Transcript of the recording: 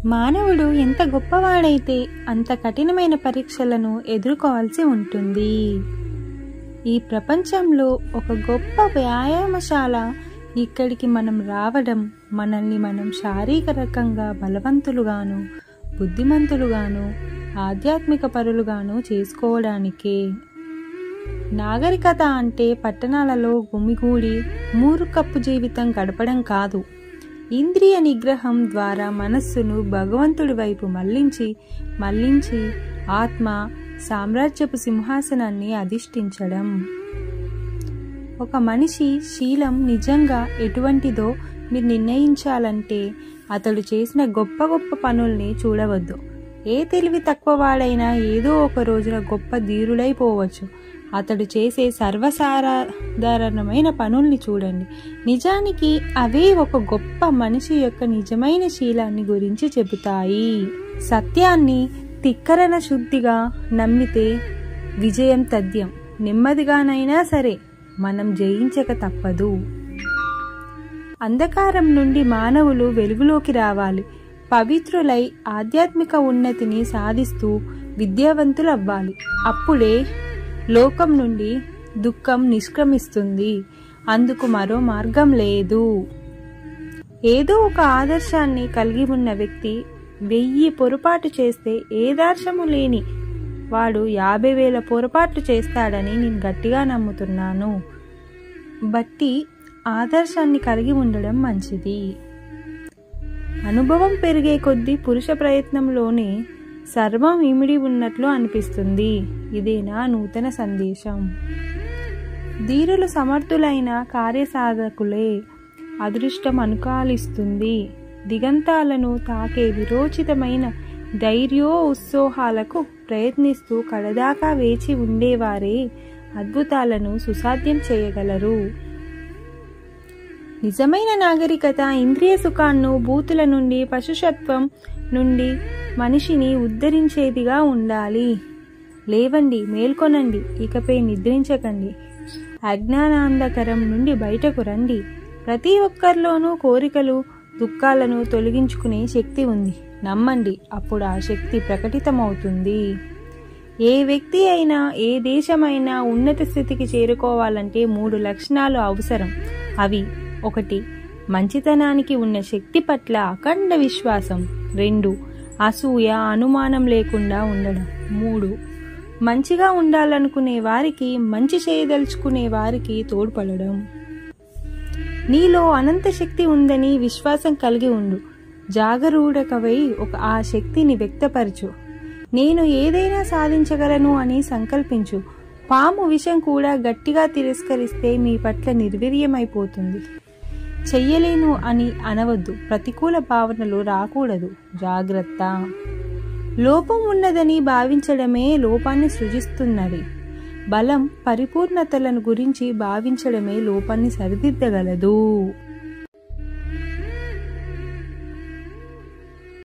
మానవుడు ఎంత గొప్పవాడైతే అంత కఠినమైన పరీక్షలను ఎదుర్కోవాల్సి ఉంటుంది ఈ ప్రపంచంలో ఒక గొప్ప వ్యాయామశాల ఇక్కడికి మనం రావడం మనల్ని మనం శారీరకంగా బలవంతులుగాను బుద్ధిమంతులుగాను ఆధ్యాత్మిక పరులుగాను చేసుకోవడానికే నాగరికత అంటే పట్టణాలలో గుమిగూడి మూరుకప్పు జీవితం గడపడం కాదు ఇంద్రియ నిగ్రహం ద్వారా మనస్సును భగవంతుడి వైపు మళ్లించి మళ్లించి ఆత్మ సామ్రాజ్యపు సింహాసనాన్ని అధిష్ఠించడం ఒక మనిషి శీలం నిజంగా ఎటువంటిదో మీరు నిర్ణయించాలంటే అతడు చేసిన గొప్ప గొప్ప పనుల్ని చూడవద్దు ఏ తెలివి తక్కువ వాడైనా ఏదో ఒక రోజున గొప్ప ధీరుడైపోవచ్చు అతడు చేసే సర్వసాధారణమైన పనుల్ని చూడండి నిజానికి అవే ఒక గొప్ప మనిషి యొక్క నిజమైన శీలాన్ని గురించి చెబుతాయి సత్యాన్ని తిక్కరణ శుద్ధిగా నమ్మితే విజయం తథ్యం నెమ్మదిగానైనా సరే మనం జయించక తప్పదు అంధకారం నుండి మానవులు వెలుగులోకి రావాలి పవిత్రులై ఆధ్యాత్మిక ఉన్నతిని సాధిస్తూ విద్యావంతులవ్వాలి అప్పుడే లోకం నుండి దుఃఖం నిష్క్రమిస్తుంది అందుకు మరో మార్గం లేదు ఏదో ఒక ఆదర్శాన్ని కలిగి ఉన్న వ్యక్తి వెయ్యి పొరపాటు చేస్తే ఏదార్శము లేని వాడు యాభై వేల పొరపాట్లు చేస్తాడని నేను గట్టిగా నమ్ముతున్నాను బట్టి ఆదర్శాన్ని కలిగి ఉండడం మంచిది అనుభవం పెరిగే కొద్దీ పురుష ప్రయత్నంలోనే సర్వం ఇమిడి ఉన్నట్లు అనిపిస్తుంది ఇదే నా నూతన సందేశం ధీరులు సమర్థులైన కార్యసాధకులే అదృష్టం అనుకాలిస్తుంది దిగంతాలను తాకే విరోచితమైన ధైర్యో ఉత్సోహాలకు ప్రయత్నిస్తూ కడదాకా వేచి ఉండేవారే అద్భుతాలను సుసాధ్యం చేయగలరు నిజమైన నాగరికత ఇంద్రియ సుఖాన్ని బూతుల నుండి పశుషత్వం నుండి మనిషిని ఉద్ధరించేదిగా ఉండాలి లేవండి మేల్కొనండి ఇకపై నిద్రించకండి అజ్ఞానాంధకరం నుండి బయటకు రండి ప్రతి ఒక్కరిలోనూ కోరికలు దుఃఖాలను తొలగించుకునే శక్తి ఉంది నమ్మండి అప్పుడు ఆ శక్తి ప్రకటితమవుతుంది ఏ వ్యక్తి అయినా ఏ దేశమైనా ఉన్నత స్థితికి చేరుకోవాలంటే మూడు లక్షణాలు అవసరం అవి ఒకటి మంచితనానికి ఉన్న శక్తి పట్ల అఖండ విశ్వాసం రెండు అసూయ అనుమానం లేకుండా ఉండడం మూడు మంచిగా ఉండాలనుకునే వారికి మంచి చేయదలుచుకునే వారికి తోడ్పడడం నీలో అనంత శక్తి ఉందని విశ్వాసం కలిగి ఉండు జాగరూడకవై ఒక ఆ శక్తిని వ్యక్తపరచు నేను ఏదైనా సాధించగలను అని సంకల్పించు పాము విషం కూడా గట్టిగా తిరస్కరిస్తే మీ పట్ల నిర్వీర్యమైపోతుంది చెయ్యలేను అని అనవద్దు ప్రతికూల భావనలు రాకూడదు జాగ్రత్త లోపం ఉన్నదని భావించడమే లోపాన్ని సృజిస్తున్నది బలం పరిపూర్ణతలను గురించి భావించడమే లోపాన్ని సరిదిద్దగలదు